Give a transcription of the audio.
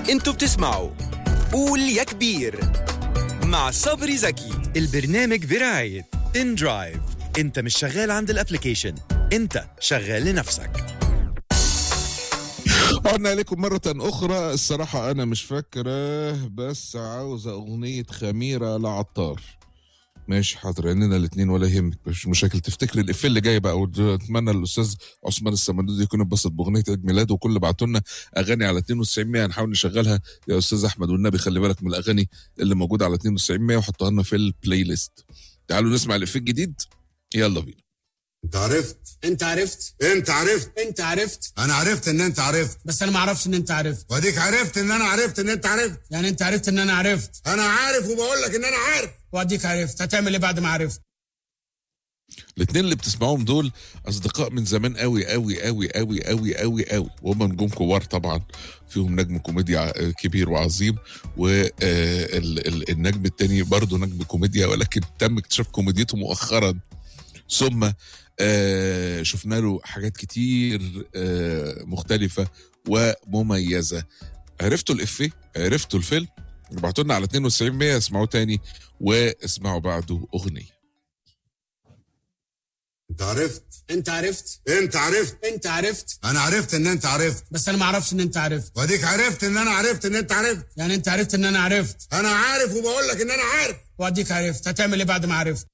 انتوا بتسمعوا قول يا كبير مع صبري زكي البرنامج برعاية ان درايف انت مش شغال عند الابليكيشن انت شغال لنفسك عدنا لكم مرة أخرى الصراحة أنا مش فاكرة بس عاوزة أغنية خميرة لعطار ماشي حاضر عيننا الاثنين ولا يهمك مش مشاكل تفتكر الإفيه اللي جاي بقى واتمنى الأستاذ عثمان السمندودي يكون اتبسط بأغنية عيد ميلاده وكل اللي بعتوا لنا أغاني على 92 100 هنحاول نشغلها يا أستاذ أحمد والنبي خلي بالك من الأغاني اللي موجودة على 92 100 وحطها لنا في البلاي ليست تعالوا نسمع الإفيه الجديد يلا بينا انت عرفت انت عرفت انت عرفت انت عرفت انا عرفت ان انت عرفت بس انا ما اعرفش ان انت عرفت واديك عرفت ان انا عرفت ان انت عرفت يعني انت عرفت ان انا عرفت انا عارف وبقول لك ان انا عارف واديك عرفت هتعمل ايه بعد ما عرفت الاثنين اللي بتسمعوهم دول اصدقاء من زمان قوي قوي قوي قوي قوي قوي قوي وهم نجوم كبار طبعا فيهم نجم كوميديا ع- كبير وعظيم والنجم التاني برضه نجم كوميديا ولكن تم اكتشاف كوميديته مؤخرا ثم آه، شفنا له حاجات كتير آه، مختلفة ومميزة عرفتوا الإفيه عرفتوا الفيلم ابعتوا لنا على 92 100 اسمعوا تاني واسمعوا بعده أغنية انت عرفت انت عرفت انت عرفت انت عرفت انا عرفت ان انت عرفت بس انا ما اعرفش ان انت عرفت واديك عرفت ان انا عرفت ان انت عرفت يعني انت عرفت ان انا عرفت انا عارف وبقول لك ان انا عارف واديك عرفت هتعمل ايه بعد ما عرفت